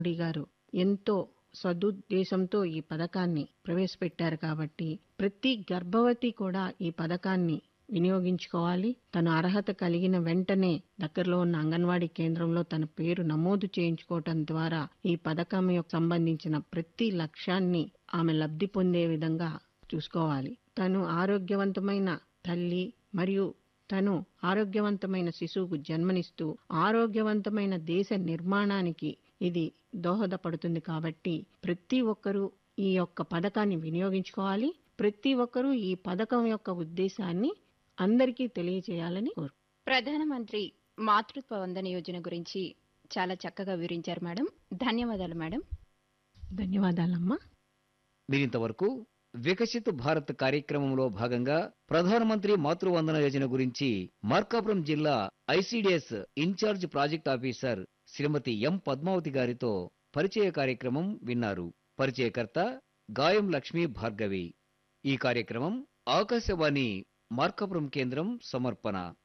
మోడీ గారు ఎంతో సదుద్దేశంతో ఈ పథకాన్ని ప్రవేశపెట్టారు కాబట్టి ప్రతి గర్భవతి కూడా ఈ పథకాన్ని వినియోగించుకోవాలి తను అర్హత కలిగిన వెంటనే దగ్గరలో ఉన్న అంగన్వాడీ కేంద్రంలో తన పేరు నమోదు చేయించుకోవటం ద్వారా ఈ పథకం యొక్క సంబంధించిన ప్రతి లక్ష్యాన్ని ఆమె లబ్ధి పొందే విధంగా చూసుకోవాలి తను ఆరోగ్యవంతమైన తల్లి మరియు తను ఆరోగ్యవంతమైన శిశువుకు జన్మనిస్తూ ఆరోగ్యవంతమైన దేశ నిర్మాణానికి ఇది దోహదపడుతుంది కాబట్టి ప్రతి ఒక్కరూ ఈ యొక్క పథకాన్ని వినియోగించుకోవాలి ప్రతి ఒక్కరూ ఈ పథకం యొక్క ఉద్దేశాన్ని అందరికీ తెలియజేయాలని కోరు ప్రధానమంత్రి మాతృత్వ వందన యోజన గురించి చాలా చక్కగా వివరించారు మేడం ధన్యవాదాలు మేడం ధన్యవాదాలమ్మా మీరింతవరకు వికసిత్ భారత్ కార్యక్రమంలో భాగంగా ప్రధానమంత్రి మాతృవందన యోజన గురించి మార్కాపురం జిల్లా ICDS incharge project officer Shrimati M Padmavathi గారితో పరిచయ కార్యక్రమం విన్నారు పరిచయకర్త గాయం లక్ష్మీ భార్గవి ఈ కార్యక్రమం ఆకాశవాణి మార్కాపురం కేంద్రం సమర్పణ